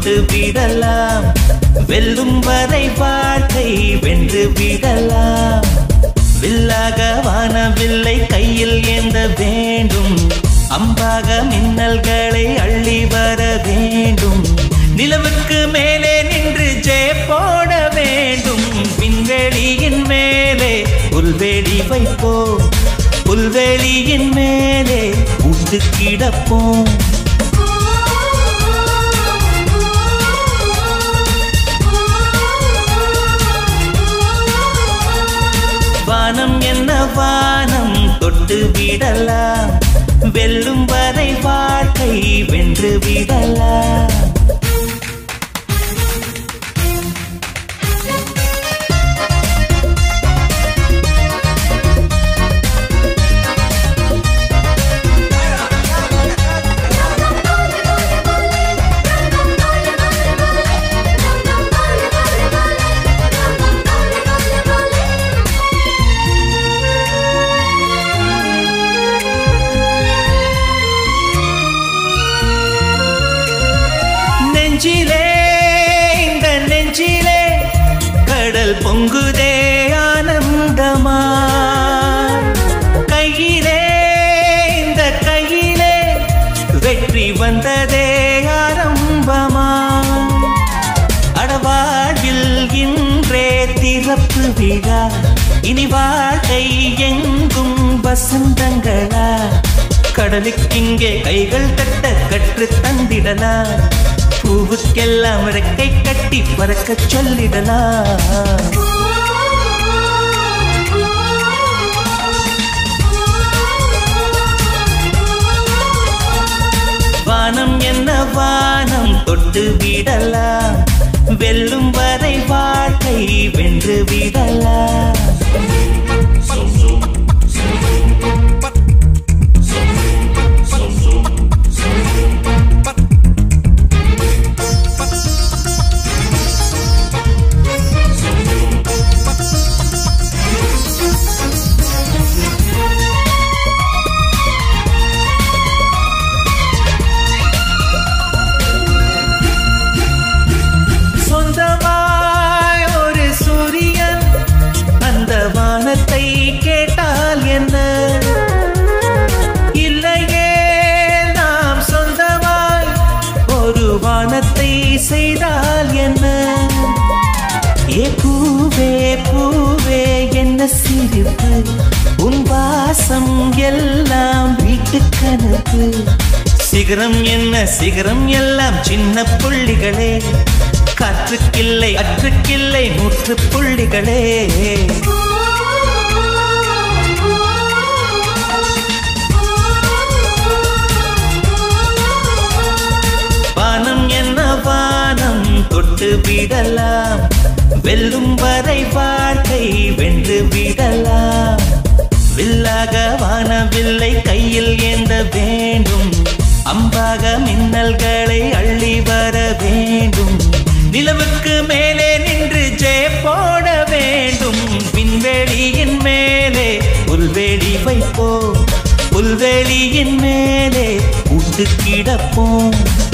தொட்டு விடலாம் வெல்லும் வரை வாழ்க்கை வென்று விடலாம் வில்லாக வானவில்லை கையில் ஏந்த வேண்டும் அம்பாக மின்னல்களை அள்ளி வர வேண்டும் நிலவுக்கு மேலே நின்று ஜெய போட வேண்டும் விண்வெளியின் மேலே புல்வெளி வைப்போம் புல்வெளியின் மேலே உண்டு கிடப்போம் வானம் என்ன வானம் தொட்டு விடலாம் வெல்லும் வரை வாழ்க்கை வென்று விடலாம் நெஞ்சிலே இந்த நெஞ்சிலே கடல் பொங்குதே ஆனந்தமா கையிலே இந்த கையிலே வெற்றி வந்ததே ஆரம்பமா அடவாழ்வில் இன்றே திறப்பு விழா இனி வாழ்க்கை எங்கும் வசந்தங்களா கடலுக்கிங்கே கைகள் தட்ட கற்று தந்திடலாம் பூவுக்கெல்லாம் ரெக்கை கட்டி பறக்கச் சொல்லிடலாம் வானம் என்ன வானம் தொட்டு விடலாம் வெல்லும் வரை வாழ்க்கை வென்று விடலாம் சொந்தமாய் ஒரு சூரியன் அந்த வானத்தை கேட்டால் என்ன இல்லையே நாம் சொந்தமாய் ஒரு வானத்தை செய்தால் என்ன ஏ பூவே பூவே என்ன சிரிப்பு உன் வாசம் எல்லாம் வீட்டு கனவு சிகரம் என்ன சிகரம் எல்லாம் சின்ன புள்ளிகளே காற்றுக்கில்லை அற்றுக்கில்லை நூற்று புள்ளிகளே வானம் என்ன வானம் தொட்டு விடலாம் வெல்லும் வரை வாழ்க்கை வென்று விடலாம் வில்லாக வானவில்லை கையில் ஏந்த வேண்டும் அம்பாக மின்னல்களை அள்ளி வர வேண்டும் நிலவுக்கு மேலே நின்று ஜெய போட வேண்டும் விண்வெளியின் மேலே புல்வெளி வைப்போம் புல்வெளியின் மேலே உண்டு கிடப்போம்